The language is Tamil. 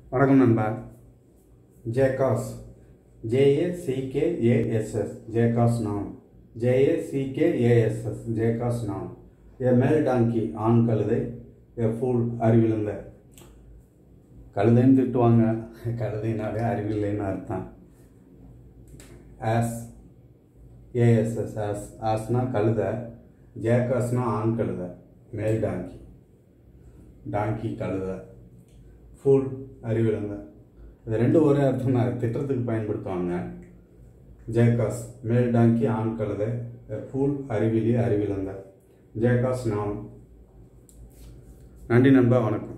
வணக்கம் நண்பா ஜேகாஸ் ஜேஏசிகேஏஎஸ்எஸ் ஜேகாஸ் நான் ஜேஏசிகேஏஎஸ்எஸ் ஜேகாஸ் நான் ஏ மேல் டாங்கி ஆண் கழுதை ஏ ஃபூல் அறிவிழந்த கழுதைன்னு திட்டுவாங்க கழுதைனாலே அறிவில்லைன்னு அர்த்தம் ஆஸ் ஏஎஸ்எஸ் ஆஸ் ஆஸ்னா கழுதை ஜேகாஸ்னா ஆண் கழுதை மேல் டாங்கி டாங்கி கழுதை ஃபூல் அறிவிழந்த இது ரெண்டு ஒரே அர்த்தம் தான் திட்டத்துக்கு பயன்படுத்துவாங்க ஜேகாஸ் மேல் டாங்கி ஆண் கழுதை ஃபூல் அறிவிலி அறிவிழந்த ஜேகாஸ் நாம் நன்றி நண்பா வணக்கம்